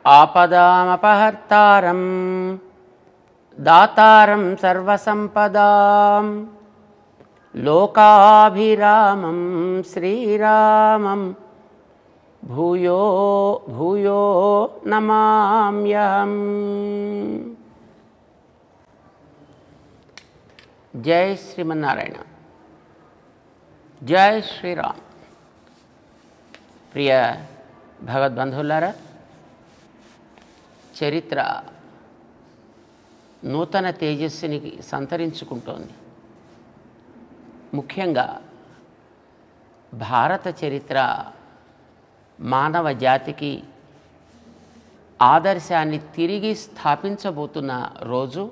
ఆపదామపహర్తారం దాతారం సర్వసంపదాం లోకాభిరామం శ్రీరామం భూయో భూయో నమామ్యహం జై శ్రీమన్నారాయణ జై శ్రీరామ్ ప్రియ భగవద్బంధువులారా చరిత్ర నూతన తేజస్సుని సంతరించుకుంటోంది ముఖ్యంగా భారత చరిత్ర మానవ జాతికి ఆదర్శాన్ని తిరిగి స్థాపించబోతున్న రోజు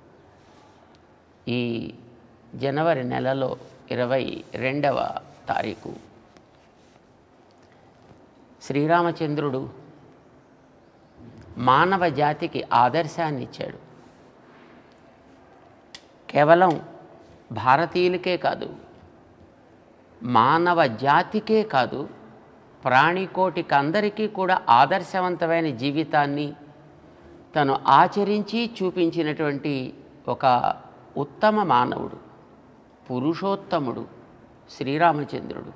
ఈ జనవరి నెలలో ఇరవై రెండవ తారీఖు శ్రీరామచంద్రుడు మానవ జాతికి ఆదర్శాన్ని ఇచ్చాడు కేవలం భారతీయులకే కాదు మానవ జాతికే కాదు ప్రాణికోటికి అందరికీ కూడా ఆదర్శవంతమైన జీవితాన్ని తను ఆచరించి చూపించినటువంటి ఒక ఉత్తమ మానవుడు పురుషోత్తముడు శ్రీరామచంద్రుడు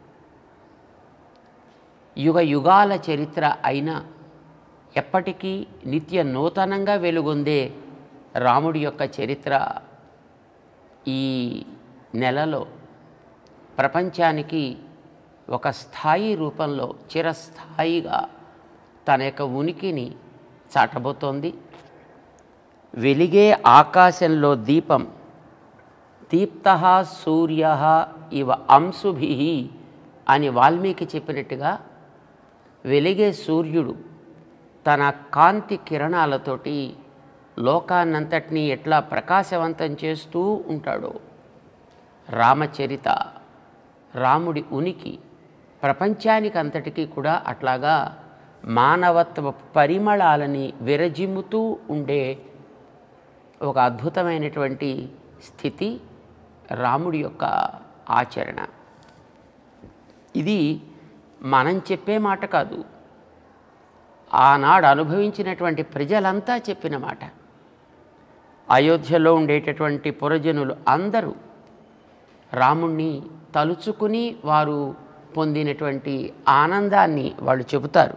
యుగ యుగాల చరిత్ర అయినా ఎప్పటికీ నిత్య నూతనంగా వెలుగొందే రాముడి యొక్క చరిత్ర ఈ నెలలో ప్రపంచానికి ఒక స్థాయి రూపంలో చిరస్థాయిగా తన యొక్క ఉనికిని చాటబోతోంది వెలిగే ఆకాశంలో దీపం దీప్త సూర్య ఇవ అంశుభి అని వాల్మీకి చెప్పినట్టుగా వెలిగే సూర్యుడు తన కాంతి కిరణాలతోటి లోకాన్నంతటినీ ఎట్లా ప్రకాశవంతం చేస్తూ ఉంటాడో రామచరిత రాముడి ఉనికి ప్రపంచానికి అంతటికీ కూడా అట్లాగా మానవత్వ పరిమళాలని విరజిమ్ముతూ ఉండే ఒక అద్భుతమైనటువంటి స్థితి రాముడి యొక్క ఆచరణ ఇది మనం చెప్పే మాట కాదు ఆనాడు అనుభవించినటువంటి ప్రజలంతా చెప్పిన మాట అయోధ్యలో ఉండేటటువంటి పురజనులు అందరూ రాముణ్ణి తలుచుకుని వారు పొందినటువంటి ఆనందాన్ని వాళ్ళు చెబుతారు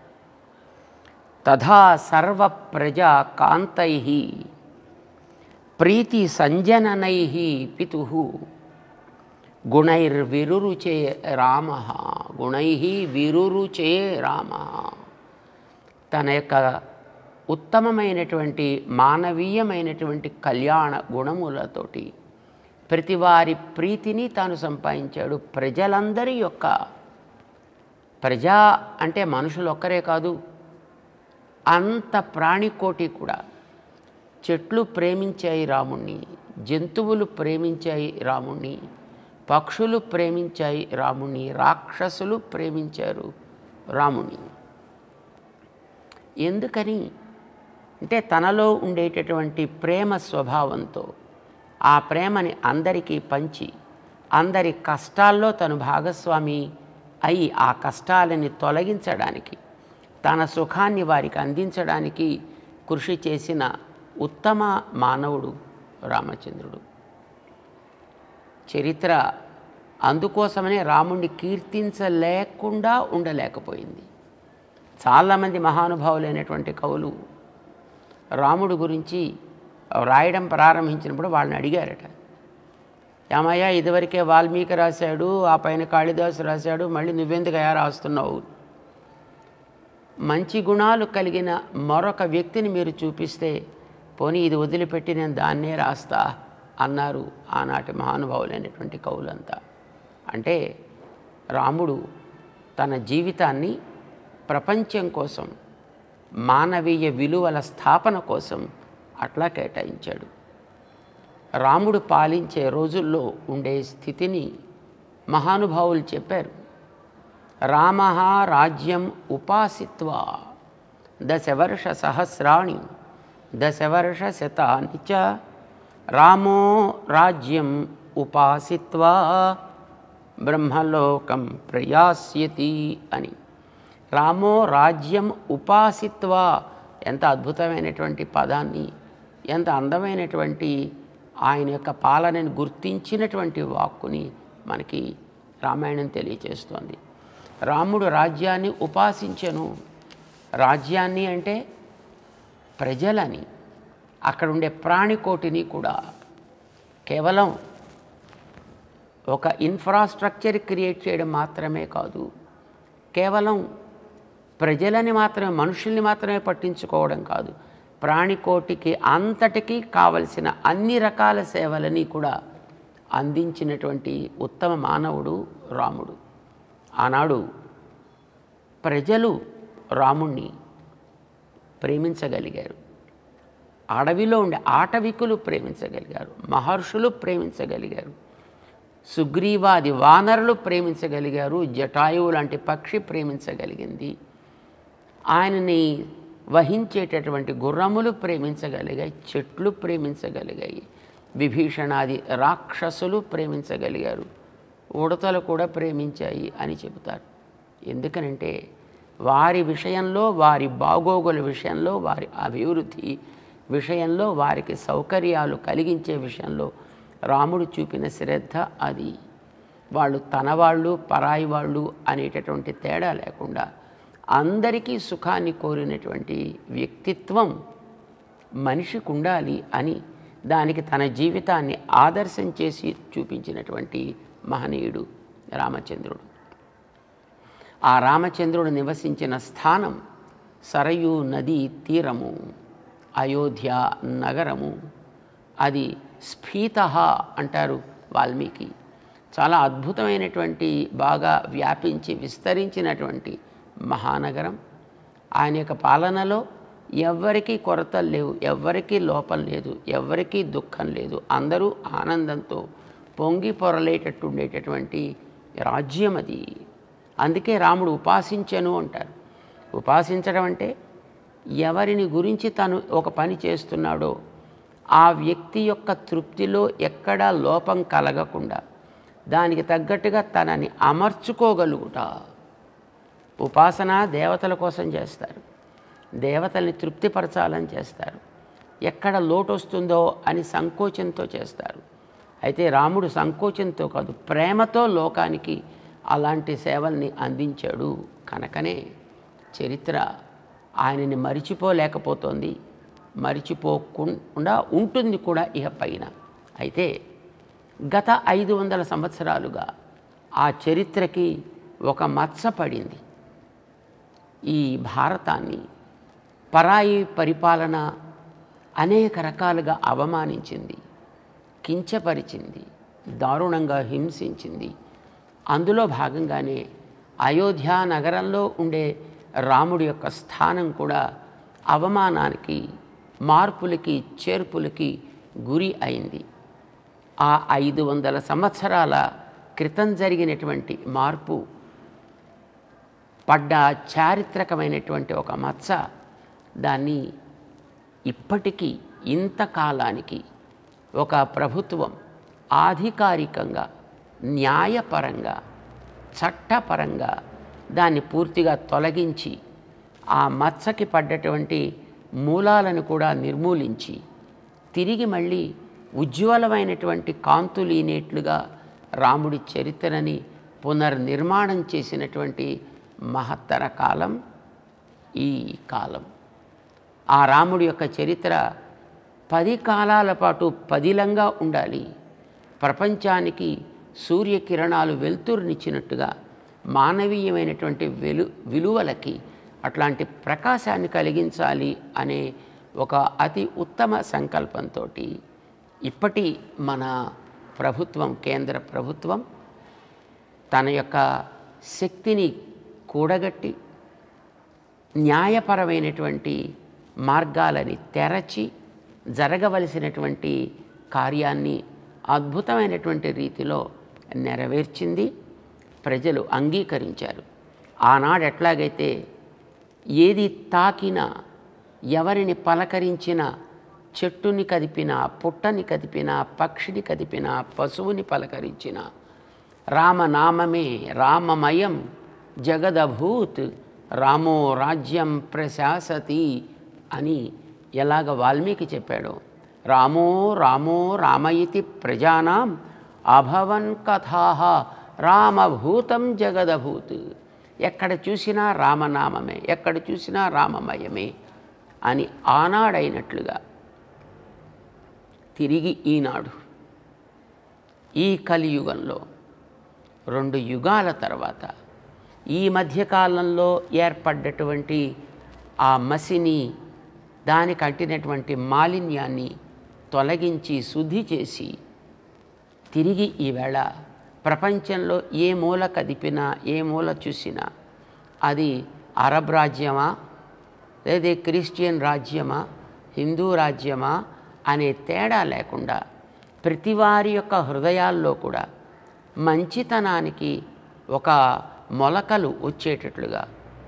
తథా సర్వ ప్రజా కాంతై ప్రీతి సంజననై పితు గుణైర్విరురుచే రామ గుణై విరురుచే రామ తన యొక్క ఉత్తమమైనటువంటి మానవీయమైనటువంటి కళ్యాణ గుణములతోటి ప్రతివారి ప్రీతిని తాను సంపాదించాడు ప్రజలందరి యొక్క ప్రజా అంటే మనుషులు ఒక్కరే కాదు అంత ప్రాణికోటి కూడా చెట్లు ప్రేమించాయి రాముణ్ణి జంతువులు ప్రేమించాయి రాముణ్ణి పక్షులు ప్రేమించాయి రాముణ్ణి రాక్షసులు ప్రేమించారు రాముణ్ణి ఎందుకని అంటే తనలో ఉండేటటువంటి ప్రేమ స్వభావంతో ఆ ప్రేమని అందరికీ పంచి అందరి కష్టాల్లో తను భాగస్వామి అయి ఆ కష్టాలని తొలగించడానికి తన సుఖాన్ని వారికి అందించడానికి కృషి చేసిన ఉత్తమ మానవుడు రామచంద్రుడు చరిత్ర అందుకోసమనే రాముణ్ణి కీర్తించలేకుండా ఉండలేకపోయింది చాలామంది మహానుభావులైనటువంటి కవులు రాముడు గురించి రాయడం ప్రారంభించినప్పుడు వాళ్ళని అడిగారట ఏమయ్యా ఇదివరకే వాల్మీకి రాశాడు ఆ పైన కాళిదాసు రాశాడు మళ్ళీ నువ్వెందుకు అయా రాస్తున్నావు మంచి గుణాలు కలిగిన మరొక వ్యక్తిని మీరు చూపిస్తే పోనీ ఇది వదిలిపెట్టి నేను దాన్నే రాస్తా అన్నారు ఆనాటి మహానుభావులైనటువంటి కవులంతా అంటే రాముడు తన జీవితాన్ని ప్రపంచం కోసం మానవీయ విలువల స్థాపన కోసం అట్లా కేటాయించాడు రాముడు పాలించే రోజుల్లో ఉండే స్థితిని మహానుభావులు చెప్పారు రామ రాజ్యం ఉపాసిత్వా దశవర్ష సహస్రాణి దశవర్ష శతాని చ రామో రాజ్యం ఉపాసిత్వా బ్రహ్మలోకం ప్రయాస్యతి అని రామో రాజ్యం ఉపాసిత్వా ఎంత అద్భుతమైనటువంటి పదాన్ని ఎంత అందమైనటువంటి ఆయన యొక్క పాలనని గుర్తించినటువంటి వాక్కుని మనకి రామాయణం తెలియచేస్తోంది రాముడు రాజ్యాన్ని ఉపాసించను రాజ్యాన్ని అంటే ప్రజలని అక్కడ ఉండే ప్రాణికోటిని కూడా కేవలం ఒక ఇన్ఫ్రాస్ట్రక్చర్ క్రియేట్ చేయడం మాత్రమే కాదు కేవలం ప్రజలని మాత్రమే మనుషుల్ని మాత్రమే పట్టించుకోవడం కాదు ప్రాణికోటికి అంతటికీ కావలసిన అన్ని రకాల సేవలని కూడా అందించినటువంటి ఉత్తమ మానవుడు రాముడు ఆనాడు ప్రజలు రాముణ్ణి ప్రేమించగలిగారు అడవిలో ఉండే ఆటవికులు ప్రేమించగలిగారు మహర్షులు ప్రేమించగలిగారు సుగ్రీవాది వానరులు ప్రేమించగలిగారు జటాయువు లాంటి పక్షి ప్రేమించగలిగింది ఆయనని వహించేటటువంటి గుర్రములు ప్రేమించగలిగాయి చెట్లు ప్రేమించగలిగాయి విభీషణాది రాక్షసులు ప్రేమించగలిగారు ఉడతలు కూడా ప్రేమించాయి అని చెబుతారు ఎందుకనంటే వారి విషయంలో వారి బాగోగుల విషయంలో వారి అభివృద్ధి విషయంలో వారికి సౌకర్యాలు కలిగించే విషయంలో రాముడు చూపిన శ్రద్ధ అది వాళ్ళు తన వాళ్ళు పరాయి వాళ్ళు అనేటటువంటి తేడా లేకుండా అందరికీ సుఖాన్ని కోరినటువంటి వ్యక్తిత్వం మనిషికి ఉండాలి అని దానికి తన జీవితాన్ని ఆదర్శం చేసి చూపించినటువంటి మహనీయుడు రామచంద్రుడు ఆ రామచంద్రుడు నివసించిన స్థానం సరయూ నదీ తీరము అయోధ్య నగరము అది స్ఫీత అంటారు వాల్మీకి చాలా అద్భుతమైనటువంటి బాగా వ్యాపించి విస్తరించినటువంటి మహానగరం ఆయన యొక్క పాలనలో ఎవ్వరికీ కొరతలు లేవు ఎవ్వరికీ లోపం లేదు ఎవ్వరికీ దుఃఖం లేదు అందరూ ఆనందంతో పొంగి పొరలేటట్టు ఉండేటటువంటి రాజ్యం అది అందుకే రాముడు ఉపాసించను అంటారు ఉపాసించడం అంటే ఎవరిని గురించి తను ఒక పని చేస్తున్నాడో ఆ వ్యక్తి యొక్క తృప్తిలో ఎక్కడా లోపం కలగకుండా దానికి తగ్గట్టుగా తనని అమర్చుకోగలుగుట ఉపాసన దేవతల కోసం చేస్తారు దేవతల్ని తృప్తిపరచాలని చేస్తారు ఎక్కడ లోటు వస్తుందో అని సంకోచంతో చేస్తారు అయితే రాముడు సంకోచంతో కాదు ప్రేమతో లోకానికి అలాంటి సేవల్ని అందించాడు కనుకనే చరిత్ర ఆయనని మరిచిపోలేకపోతోంది మరిచిపోకుండా ఉంటుంది కూడా ఇక పైన అయితే గత ఐదు వందల సంవత్సరాలుగా ఆ చరిత్రకి ఒక మచ్చ పడింది ఈ భారతాన్ని పరాయి పరిపాలన అనేక రకాలుగా అవమానించింది కించపరిచింది దారుణంగా హింసించింది అందులో భాగంగానే అయోధ్య నగరంలో ఉండే రాముడి యొక్క స్థానం కూడా అవమానానికి మార్పులకి చేర్పులకి గురి అయింది ఆ ఐదు వందల సంవత్సరాల క్రితం జరిగినటువంటి మార్పు పడ్డ చారిత్రకమైనటువంటి ఒక మచ్చ దాన్ని ఇప్పటికీ ఇంతకాలానికి ఒక ప్రభుత్వం ఆధికారికంగా న్యాయపరంగా చట్టపరంగా దాన్ని పూర్తిగా తొలగించి ఆ మచ్చకి పడ్డటువంటి మూలాలను కూడా నిర్మూలించి తిరిగి మళ్ళీ ఉజ్వలమైనటువంటి కాంతులీనేట్లుగా రాముడి చరిత్రని పునర్నిర్మాణం చేసినటువంటి మహత్తర కాలం ఈ కాలం ఆ రాముడి యొక్క చరిత్ర పది కాలాల పాటు పదిలంగా ఉండాలి ప్రపంచానికి సూర్యకిరణాలు వెలుతురునిచ్చినట్టుగా మానవీయమైనటువంటి వెలు విలువలకి అట్లాంటి ప్రకాశాన్ని కలిగించాలి అనే ఒక అతి ఉత్తమ సంకల్పంతో ఇప్పటి మన ప్రభుత్వం కేంద్ర ప్రభుత్వం తన యొక్క శక్తిని కూడగట్టి న్యాయపరమైనటువంటి మార్గాలని తెరచి జరగవలసినటువంటి కార్యాన్ని అద్భుతమైనటువంటి రీతిలో నెరవేర్చింది ప్రజలు అంగీకరించారు ఆనాడు ఎట్లాగైతే ఏది తాకినా ఎవరిని పలకరించినా చెట్టుని కదిపినా పుట్టని కదిపినా పక్షిని కదిపినా పశువుని పలకరించిన రామనామమే రామమయం జగదభూత్ రామో రాజ్యం ప్రశాసతి అని ఎలాగ వాల్మీకి చెప్పాడో రామో రామో రామయితి ప్రజానాం అభవన్ కథా రామభూతం జగదభూత్ ఎక్కడ చూసినా రామనామమే ఎక్కడ చూసినా రామమయమే అని ఆనాడైనట్లుగా తిరిగి ఈనాడు ఈ కలియుగంలో రెండు యుగాల తర్వాత ఈ మధ్యకాలంలో ఏర్పడ్డటువంటి ఆ మసిని దానికి అంటినటువంటి మాలిన్యాన్ని తొలగించి శుద్ధి చేసి తిరిగి ఈవేళ ప్రపంచంలో ఏ మూల కదిపినా ఏ మూల చూసినా అది అరబ్ రాజ్యమా లేదా క్రిస్టియన్ రాజ్యమా హిందూ రాజ్యమా అనే తేడా లేకుండా ప్రతి వారి యొక్క హృదయాల్లో కూడా మంచితనానికి ఒక మొలకలు వచ్చేటట్లుగా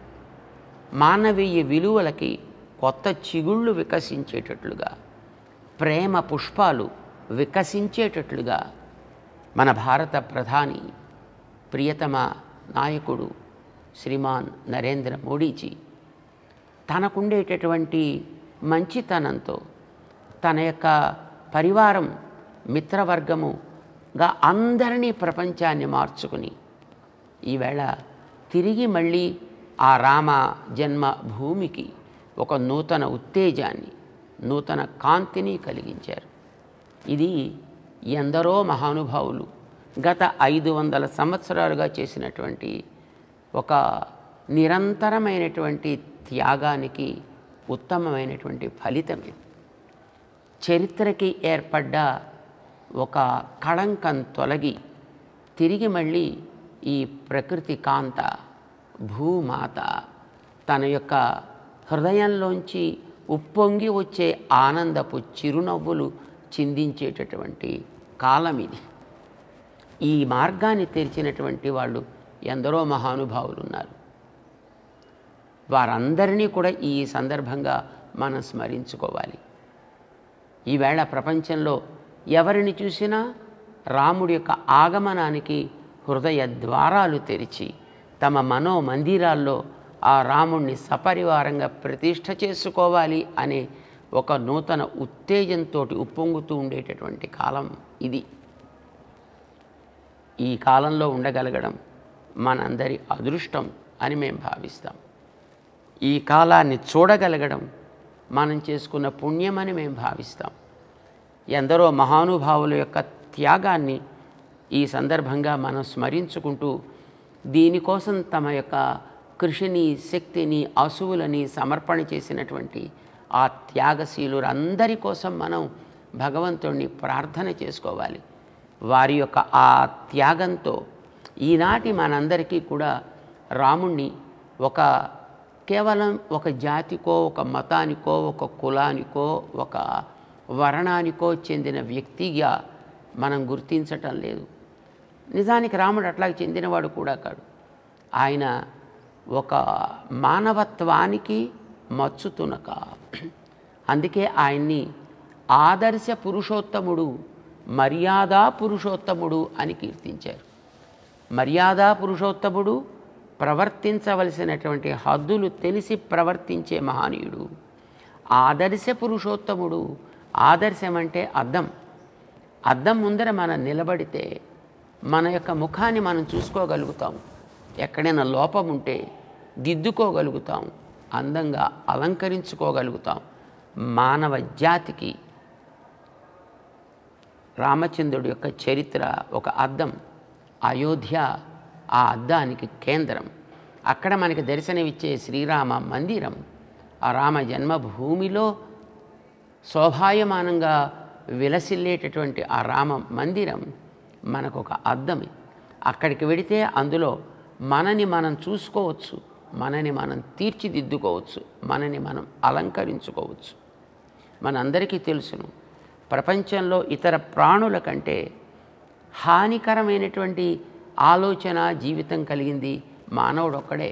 మానవీయ విలువలకి కొత్త చిగుళ్ళు వికసించేటట్లుగా ప్రేమ పుష్పాలు వికసించేటట్లుగా మన భారత ప్రధాని ప్రియతమ నాయకుడు శ్రీమాన్ నరేంద్ర మోడీజీ తనకుండేటటువంటి మంచితనంతో తన యొక్క పరివారం మిత్రవర్గముగా అందరినీ ప్రపంచాన్ని మార్చుకుని ఈవేళ తిరిగి మళ్ళీ ఆ రామ జన్మ భూమికి ఒక నూతన ఉత్తేజాన్ని నూతన కాంతిని కలిగించారు ఇది ఎందరో మహానుభావులు గత ఐదు వందల సంవత్సరాలుగా చేసినటువంటి ఒక నిరంతరమైనటువంటి త్యాగానికి ఉత్తమమైనటువంటి ఫలితం ఇది చరిత్రకి ఏర్పడ్డ ఒక కళంకం తొలగి తిరిగి మళ్ళీ ఈ ప్రకృతి కాంత భూమాత తన యొక్క హృదయంలోంచి ఉప్పొంగి వచ్చే ఆనందపు చిరునవ్వులు చిందించేటటువంటి కాలం ఇది ఈ మార్గాన్ని తెరిచినటువంటి వాళ్ళు ఎందరో మహానుభావులు ఉన్నారు వారందరినీ కూడా ఈ సందర్భంగా మనం స్మరించుకోవాలి ఈవేళ ప్రపంచంలో ఎవరిని చూసినా రాముడి యొక్క ఆగమనానికి హృదయ ద్వారాలు తెరిచి తమ మనో మందిరాల్లో ఆ రాముణ్ణి సపరివారంగా ప్రతిష్ఠ చేసుకోవాలి అనే ఒక నూతన ఉత్తేజంతో ఉప్పొంగుతూ ఉండేటటువంటి కాలం ఇది ఈ కాలంలో ఉండగలగడం మనందరి అదృష్టం అని మేము భావిస్తాం ఈ కాలాన్ని చూడగలగడం మనం చేసుకున్న పుణ్యమని మేము భావిస్తాం ఎందరో మహానుభావుల యొక్క త్యాగాన్ని ఈ సందర్భంగా మనం స్మరించుకుంటూ దీనికోసం తమ యొక్క కృషిని శక్తిని అసువులని సమర్పణ చేసినటువంటి ఆ త్యాగశీలురందరి కోసం మనం భగవంతుణ్ణి ప్రార్థన చేసుకోవాలి వారి యొక్క ఆ త్యాగంతో ఈనాటి మనందరికీ కూడా రాముణ్ణి ఒక కేవలం ఒక జాతికో ఒక మతానికో ఒక కులానికో ఒక వర్ణానికో చెందిన వ్యక్తిగా మనం గుర్తించటం లేదు నిజానికి రాముడు అట్లాగే చెందినవాడు కూడా కాడు ఆయన ఒక మానవత్వానికి మచ్చుతునక అందుకే ఆయన్ని ఆదర్శ పురుషోత్తముడు మర్యాదా పురుషోత్తముడు అని కీర్తించారు మర్యాదా పురుషోత్తముడు ప్రవర్తించవలసినటువంటి హద్దులు తెలిసి ప్రవర్తించే మహనీయుడు ఆదర్శ పురుషోత్తముడు ఆదర్శం అంటే అద్దం అద్దం ముందర మనం నిలబడితే మన యొక్క ముఖాన్ని మనం చూసుకోగలుగుతాం ఎక్కడైనా లోపం ఉంటే దిద్దుకోగలుగుతాం అందంగా అలంకరించుకోగలుగుతాం మానవ జాతికి రామచంద్రుడి యొక్క చరిత్ర ఒక అద్దం అయోధ్య ఆ అద్దానికి కేంద్రం అక్కడ మనకి దర్శనమిచ్చే శ్రీరామ మందిరం ఆ రామ జన్మభూమిలో శోభాయమానంగా విలసిల్లేటటువంటి ఆ రామ మందిరం మనకు ఒక అద్దమే అక్కడికి వెడితే అందులో మనని మనం చూసుకోవచ్చు మనని మనం తీర్చిదిద్దుకోవచ్చు మనని మనం అలంకరించుకోవచ్చు మనందరికీ తెలుసును ప్రపంచంలో ఇతర ప్రాణుల కంటే హానికరమైనటువంటి ఆలోచన జీవితం కలిగింది మానవుడు ఒక్కడే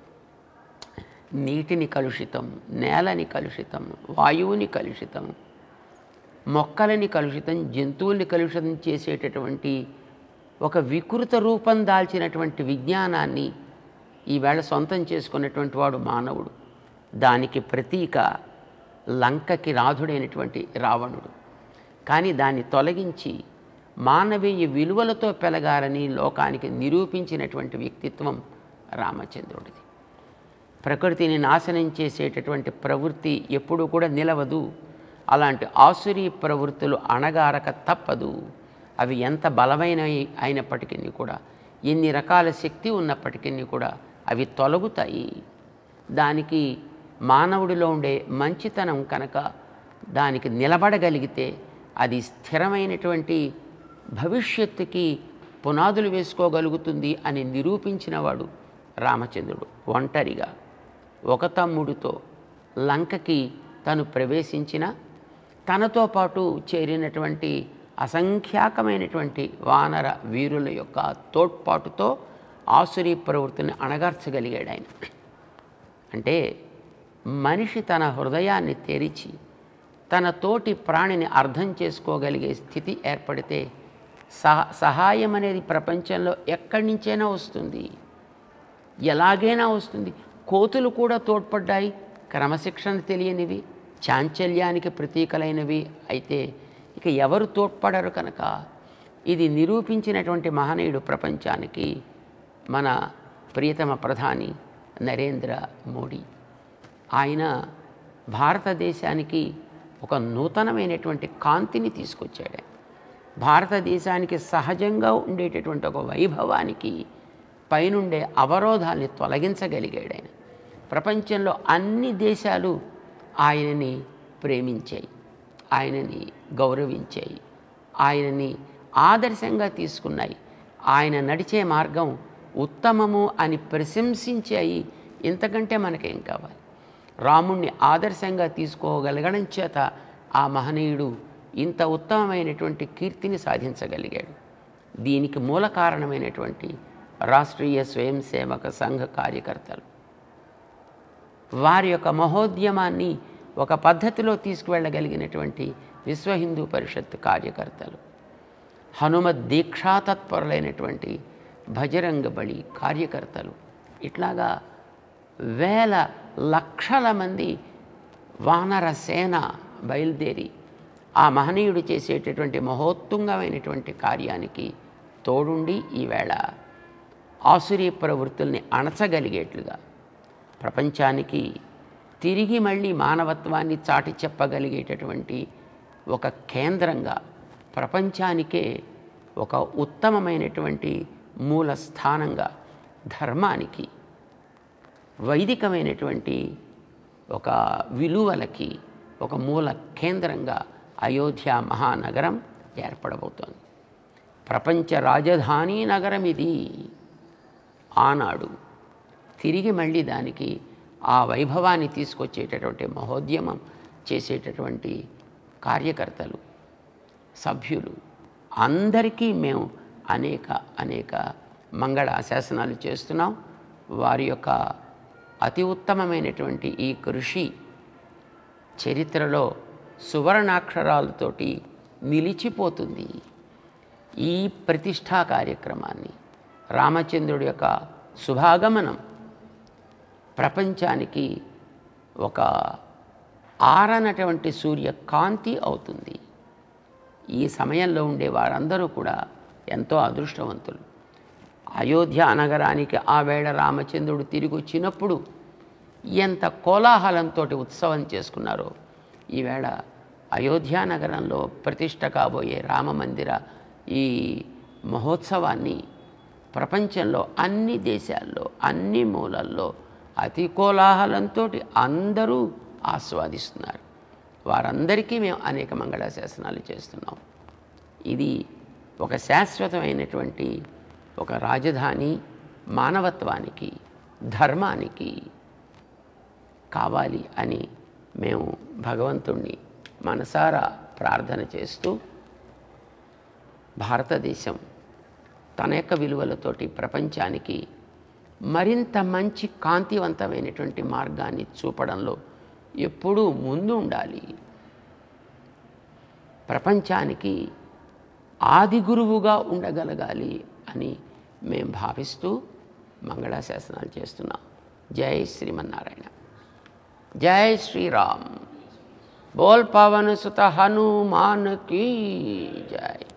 నీటిని కలుషితం నేలని కలుషితం వాయువుని కలుషితం మొక్కలని కలుషితం జంతువుల్ని కలుషితం చేసేటటువంటి ఒక వికృత రూపం దాల్చినటువంటి విజ్ఞానాన్ని ఈవేళ సొంతం చేసుకున్నటువంటి వాడు మానవుడు దానికి ప్రతీక లంకకి రాధుడైనటువంటి రావణుడు కానీ దాన్ని తొలగించి మానవీయ విలువలతో పెలగాలని లోకానికి నిరూపించినటువంటి వ్యక్తిత్వం రామచంద్రుడిది ప్రకృతిని నాశనం చేసేటటువంటి ప్రవృత్తి ఎప్పుడూ కూడా నిలవదు అలాంటి ఆసురీ ప్రవృత్తులు అణగారక తప్పదు అవి ఎంత బలమైనవి అయినప్పటికీ కూడా ఎన్ని రకాల శక్తి ఉన్నప్పటికీ కూడా అవి తొలగుతాయి దానికి మానవుడిలో ఉండే మంచితనం కనుక దానికి నిలబడగలిగితే అది స్థిరమైనటువంటి భవిష్యత్తుకి పునాదులు వేసుకోగలుగుతుంది అని నిరూపించినవాడు రామచంద్రుడు ఒంటరిగా ఒక తమ్ముడితో లంకకి తను ప్రవేశించిన తనతో పాటు చేరినటువంటి అసంఖ్యాకమైనటువంటి వానర వీరుల యొక్క తోడ్పాటుతో ఆసురీ ప్రవృత్తిని అణగార్చగలిగాడు ఆయన అంటే మనిషి తన హృదయాన్ని తెరిచి తన తోటి ప్రాణిని అర్థం చేసుకోగలిగే స్థితి ఏర్పడితే సహ సహాయం అనేది ప్రపంచంలో ఎక్కడి నుంచైనా వస్తుంది ఎలాగైనా వస్తుంది కోతులు కూడా తోడ్పడ్డాయి క్రమశిక్షణ తెలియనివి చాంచల్యానికి ప్రతీకలైనవి అయితే ఇక ఎవరు తోడ్పడరు కనుక ఇది నిరూపించినటువంటి మహనీయుడు ప్రపంచానికి మన ప్రియతమ ప్రధాని నరేంద్ర మోడీ ఆయన భారతదేశానికి ఒక నూతనమైనటువంటి కాంతిని తీసుకొచ్చాడు భారతదేశానికి సహజంగా ఉండేటటువంటి ఒక వైభవానికి పైనుండే అవరోధాల్ని తొలగించగలిగాడు ఆయన ప్రపంచంలో అన్ని దేశాలు ఆయనని ప్రేమించాయి ఆయనని గౌరవించాయి ఆయనని ఆదర్శంగా తీసుకున్నాయి ఆయన నడిచే మార్గం ఉత్తమము అని ప్రశంసించాయి ఇంతకంటే మనకేం కావాలి రాముణ్ణి ఆదర్శంగా తీసుకోగలగడం చేత ఆ మహనీయుడు ఇంత ఉత్తమమైనటువంటి కీర్తిని సాధించగలిగాడు దీనికి మూల కారణమైనటువంటి రాష్ట్రీయ స్వయం సేవక సంఘ కార్యకర్తలు వారి యొక్క మహోద్యమాన్ని ఒక పద్ధతిలో తీసుకువెళ్ళగలిగినటువంటి విశ్వ హిందూ పరిషత్ కార్యకర్తలు హనుమత్ దీక్షా తత్పరులైనటువంటి భజరంగ బలి కార్యకర్తలు ఇట్లాగా వేల లక్షల మంది వానర సేన బయలుదేరి ఆ మహనీయుడు చేసేటటువంటి మహోత్తుంగమైనటువంటి కార్యానికి తోడుండి ఈవేళ ఆసురీ ప్రవృత్తుల్ని అణచగలిగేట్లుగా ప్రపంచానికి తిరిగి మళ్ళీ మానవత్వాన్ని చాటి చెప్పగలిగేటటువంటి ఒక కేంద్రంగా ప్రపంచానికే ఒక ఉత్తమమైనటువంటి మూల స్థానంగా ధర్మానికి వైదికమైనటువంటి ఒక విలువలకి ఒక మూల కేంద్రంగా అయోధ్య మహానగరం ఏర్పడబోతోంది ప్రపంచ రాజధాని నగరం ఇది ఆనాడు తిరిగి మళ్ళీ దానికి ఆ వైభవాన్ని తీసుకొచ్చేటటువంటి మహోద్యమం చేసేటటువంటి కార్యకర్తలు సభ్యులు అందరికీ మేము అనేక అనేక మంగళ శాసనాలు చేస్తున్నాం వారి యొక్క అతి ఉత్తమమైనటువంటి ఈ కృషి చరిత్రలో సువర్ణాక్షరాలతోటి నిలిచిపోతుంది ఈ ప్రతిష్టా కార్యక్రమాన్ని రామచంద్రుడి యొక్క శుభాగమనం ప్రపంచానికి ఒక ఆరనటువంటి సూర్య కాంతి అవుతుంది ఈ సమయంలో ఉండే వారందరూ కూడా ఎంతో అదృష్టవంతులు అయోధ్య నగరానికి ఆ వేళ రామచంద్రుడు తిరిగి వచ్చినప్పుడు ఎంత కోలాహలంతో ఉత్సవం చేసుకున్నారో ఈవేళ అయోధ్య నగరంలో ప్రతిష్ట కాబోయే రామ మందిర ఈ మహోత్సవాన్ని ప్రపంచంలో అన్ని దేశాల్లో అన్ని మూలల్లో అతి కోలాహలంతో అందరూ ఆస్వాదిస్తున్నారు వారందరికీ మేము అనేక మంగళాశాసనాలు చేస్తున్నాం ఇది ఒక శాశ్వతమైనటువంటి ఒక రాజధాని మానవత్వానికి ధర్మానికి కావాలి అని మేము భగవంతుణ్ణి మనసారా ప్రార్థన చేస్తూ భారతదేశం తన యొక్క విలువలతోటి ప్రపంచానికి మరింత మంచి కాంతివంతమైనటువంటి మార్గాన్ని చూపడంలో ఎప్పుడూ ముందు ఉండాలి ప్రపంచానికి ఆది గురువుగా ఉండగలగాలి అని మేము భావిస్తూ మంగళాశాసనాలు చేస్తున్నాం జై శ్రీమన్నారాయణ జై శ్రీరామ్ బోల్ పవన్ సుత హనుమాన్ కీ జై